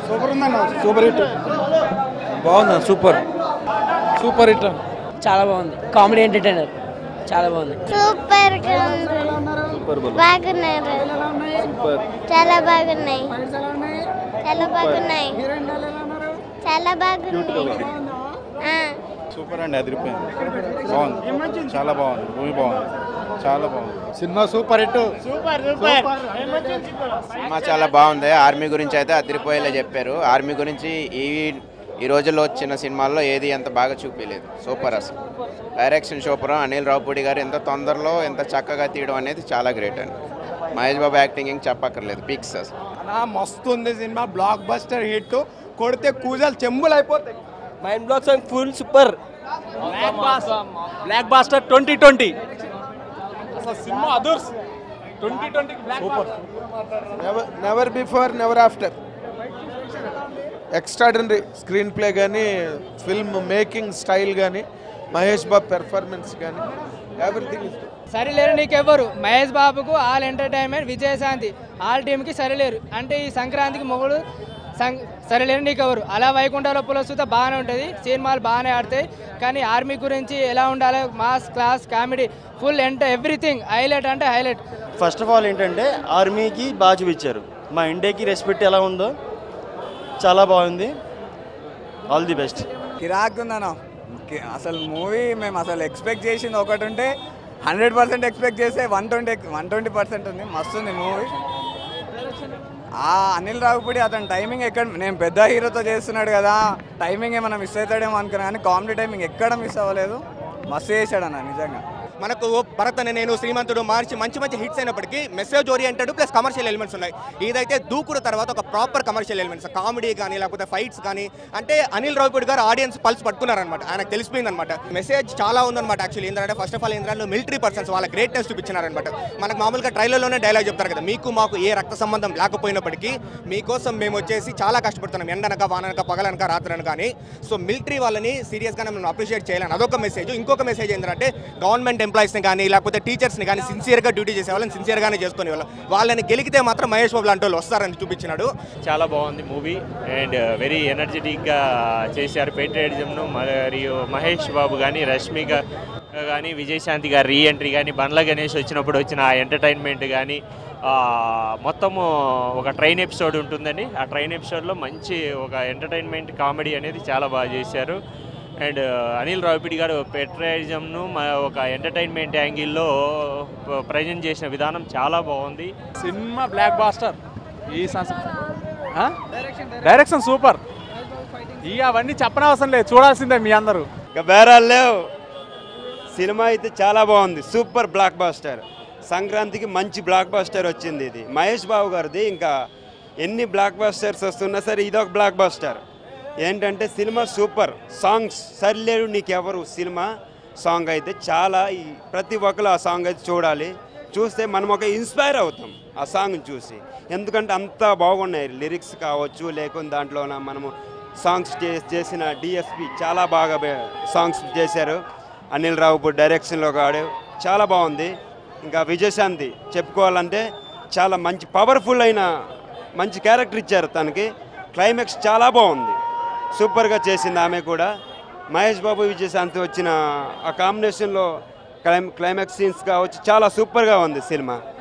Super ఉందన్న super hit బాగుంది super super hit చాలా బాగుంది కామెడీ ఎంటర్టైనర్ చాలా బాగుంది సూపర్ గా ఉంది బాగున్నారు చాలా బాగున్నాయి చాలా బాగున్నాయి చాలా బాగున్నాయి ఆ. సూపర్ అండి అదిరిపోయింది బాగుంది చాలా బాగుంది మూవీ బాగుంది చాలా బాగుంది సినిమా సూపర్ హిట్ సినిమా చాలా బాగుంది ఆర్మీ గురించి అయితే అదిరిపోయేలా చెప్పారు ఆర్మీ గురించి ఈ ఈ రోజుల్లో వచ్చిన సినిమాల్లో ఏది ఎంత బాగా చూపించలేదు సూపర్ అసలు డైరెక్షన్ సూపర్ అనిల్ రావుపూడి గారు ఎంత తొందరలో ఎంత చక్కగా తీయడం అనేది చాలా గ్రేట్ అండి మహేష్ బాబు యాక్టింగ్ ఇంక చెప్పక్కర్లేదు పిక్స్ అసలు మస్తు ఉంది సినిమా బ్లాక్ బస్టర్ హిట్ కొడితే కూజలు చెంబులు అయిపోతాయి mind block song full super blockbuster twenty twenty అసలు సినిమా అదర్స్ twenty twenty super never before never after extraordinary screenplay కానీ ఫిల్మ్ మేకింగ్ స్టైల్ కానీ మహేష్ బాబు పెర్ఫార్మెన్స్ కానీ ఎవ్రీథింగ్ ఇస్ సరిలేరు నీకెవ్వరు మహేష్ బాబుకు ఆల్ ఎంటర్టైన్మెంట్ విజయశాంతి ఆల్ టీంకి సరిలేరు అంటే ఈ సంక్రాంతికి మొగుడు సం సరిలేరు నీకెవరు అలా వైకుంఠంలో పులసుతో బాగానే ఉంటుంది సినిమాలు బాగానే ఆడతాయి కానీ ఆర్మీ గురించి ఎలా ఉండాలి మాస్ క్లాస్ కామెడీ ఫుల్ ఎంట ఎవ్రీథింగ్ హైలైట్ అంటే హైలైట్ ఫస్ట్ ఆఫ్ ఆల్ ఏంటంటే ఆర్మీకి బాగా చూపించారు మా ఇండియాకి రెస్పెక్ట్ ఎలా ఉందో చాలా బాగుంది ఆల్ ది బెస్ట్ కిరాక్ ఉందన్న కి- అసలు మూవీ మేము అసలు ఎక్స్పెక్ట్ చేసింది ఒకటి ఉంటే హండ్రెడ్ పర్సెంట్ ఎక్స్పెక్ట్ చేస్తే one twenty one twenty percent ఉంది మస్తు ఉంది మూవీ ఆ అనిల్ రావుపూడి అతని టైమింగ్ ఎక్కడ నేను పెద్ద హీరోతో చేస్తున్నాడు కదా టైమింగ్ ఏమైనా మిస్ అవుతాడేమో అనుకున్నా కానీ కామెడీ టైమింగ్ ఎక్కడ మిస్ అవ్వలేదు మస్తు చేశాడు అన్న నిజంగా మనకు భరత్ అనే నేను శ్రీమంతుడు మార్చి మంచి మంచి హిట్స్ అయినప్పటికీ message oriented plus commercial elements ఉన్నాయి ఇదైతే దూకుడు తర్వాత ఒక ప్రాపర్ కమర్షియల్ ఎలిమెంట్స్ కామెడీ కానీ లేకపోతే ఫైట్స్ కానీ అంటే అనిల్ రావుపూడి గారు ఆడియన్స్ పల్స్ పట్టుకున్నారనమాట ఆయనకు తెలిసిపోయింది అనమాట మెసేజ్ చాలా ఉందన్నమాట యాక్చువల్లీ ఏంటంటే ఫస్ట్ ఆఫ్ ఆల్ ఏంటంటే మిలిటరీ పర్సన్స్ వాళ్ళ గ్రేట్నెస్ చూపించినారనమాట మనకు మామూలుగా ట్రైలర్లోనే డైలాగ్ చెప్తారు కదా మీకు మాకు ఏ రక్త సంబంధం లేకపోయినప్పటికీ మీకోసం మేము వచ్చేసి చాలా కష్టపడుతున్నాం ఎండనక వాననక పగలనక రాత్రనక కానీ సో మిలిటరీ వాళ్ళని సీరియస్గా మేము అప్రిషియేట్ చేయాలని అదొక మెసేజ్ ఇంకొక మెసేజ్ ఏంటంటే గవర్నమెంట్ ఎంప్లాయీస్ని కానీ లేకపోతే టీచర్స్ని కానీ సిన్సియర్గా డ్యూటీ చేసే వాళ్ళని సిన్సియర్గానే చేసుకునే వాళ్ళు వాళ్ళని గెలికితే మాత్రం మహేష్ బాబు లాంటి వాళ్ళు వస్తారని చూపించినాడు చాలా బాగుంది మూవీ అండ్ వెరీ ఎనర్జెటిక్గా చేశారు పేట్రియటిజంను మరియు మహేష్ బాబు కానీ రష్మిక కానీ విజయశాంతి గారి రీ ఎంట్రీ కానీ బండ్ల గణేష్ వచ్చినప్పుడు వచ్చిన ఆ ఎంటర్టైన్మెంట్ కానీ ఆ, మొత్తము ఒక ట్రైన్ ఎపిసోడ్ ఉంటుందండి ఆ ట్రైన్ ఎపిసోడ్లో మంచి ఒక ఎంటర్టైన్మెంట్ కామెడీ అనేది చాలా బాగా చేశారు అండ్ అనిల్ రావిపిడి గారు పెట్రయిజంను ఒక ఎంటర్టైన్మెంట్ యాంగిల్లో ప్రజెంట్ చేసిన విధానం చాలా బాగుంది సినిమా బ్లాక్ బాస్టర్ ఈ డైరెక్షన్ సూపర్ ఈ అవన్నీ చెప్పనవసరం లేదు చూడాల్సిందే మీ అందరూ ఇంకా బేరాలు లేవు సినిమా అయితే చాలా బాగుంది సూపర్ బ్లాక్ బాస్టర్ సంక్రాంతికి మంచి బ్లాక్ బాస్టర్ వచ్చింది ఇది మహేష్ బాబు గారిది ఇంకా ఎన్ని బ్లాక్ బాస్టర్స్ వస్తున్నా సరే ఇదొక బ్లాక్ బాస్టర్ ఏంటంటే సినిమా సూపర్ సాంగ్స్ సరిలేరు నీకెవరు సినిమా సాంగ్ అయితే చాలా ఈ ప్రతి ఒక్కరు ఆ సాంగ్ అయితే చూడాలి చూస్తే మనం ఒక ఇన్స్పైర్ అవుతాం ఆ సాంగ్ చూసి ఎందుకంటే అంత బాగున్నాయి లిరిక్స్ కావచ్చు లేకుంటే దాంట్లోన మనము సాంగ్స్ చే- చేసిన డిఎస్పి చాలా బాగా బే- సాంగ్స్ చేశారు అనిల్ రావుపూడి డైరెక్షన్లో కాడు చాలా బాగుంది ఇంకా విజయశాంతి చెప్పుకోవాలంటే చాలా మంచి పవర్ఫుల్ అయిన మంచి క్యారెక్టర్ ఇచ్చారు తనకి క్లైమాక్స్ చాలా బాగుంది సూపర్గా చేసింది ఆమె కూడా మహేష్ బాబు విజయశాంతి వచ్చిన ఆ కాంబినేషన్లో క్లైమ్ క్లైమాక్స్ సీన్స్ కావచ్చు చాలా సూపర్గా ఉంది సినిమా